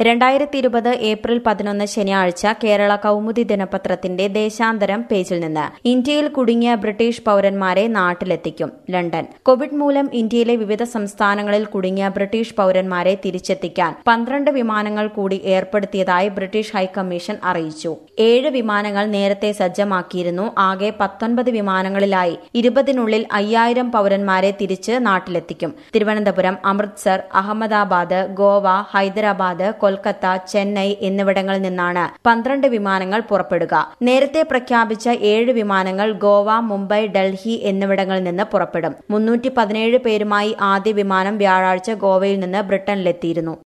രണ്ടായിരത്തി ഇരുപത് ഏപ്രിൽ പതിനൊന്ന് ശനിയാഴ്ച കേരള കൗമുദി ദിനപത്രത്തിന്റെ ദേശാന്തരം പേജിൽ നിന്ന് ഇന്ത്യയിൽ കുടുങ്ങിയ ബ്രിട്ടീഷ് പൌരന്മാരെ നാട്ടിലെത്തിക്കും ലണ്ടൻ കോവിഡ് മൂലം ഇന്ത്യയിലെ വിവിധ സംസ്ഥാനങ്ങളിൽ കുടുങ്ങിയ ബ്രിട്ടീഷ് പൌരന്മാരെ തിരിച്ചെത്തിക്കാൻ പന്ത്രണ്ട് വിമാനങ്ങൾ കൂടി ഏർപ്പെടുത്തിയതായി ബ്രിട്ടീഷ് ഹൈക്കമ്മീഷൻ അറിയിച്ചു ഏഴ് വിമാനങ്ങൾ നേരത്തെ സജ്ജമാക്കിയിരുന്നു ആകെ പത്തൊൻപത് വിമാനങ്ങളിലായി ഇരുപതിനുള്ളിൽ അയ്യായിരം പൌരന്മാരെ തിരിച്ച് നാട്ടിലെത്തിക്കും തിരുവനന്തപുരം അമൃത്സർ അഹമ്മദാബാദ് ഗോവ ഹൈദരാബാദ് കൊൽക്കത്ത ചെന്നൈ എന്നിവിടങ്ങളിൽ നിന്നാണ് പന്ത്രണ്ട് വിമാനങ്ങൾ പുറപ്പെടുക നേരത്തെ പ്രഖ്യാപിച്ച ഏഴ് വിമാനങ്ങൾ ഗോവ മുംബൈ ഡൽഹി എന്നിവിടങ്ങളിൽ നിന്ന് പുറപ്പെടും മുന്നൂറ്റി പതിനേഴ് പേരുമായി ആദ്യ വിമാനം വ്യാഴാഴ്ച ഗോവയിൽ നിന്ന് ബ്രിട്ടനിലെത്തിയിരുന്നു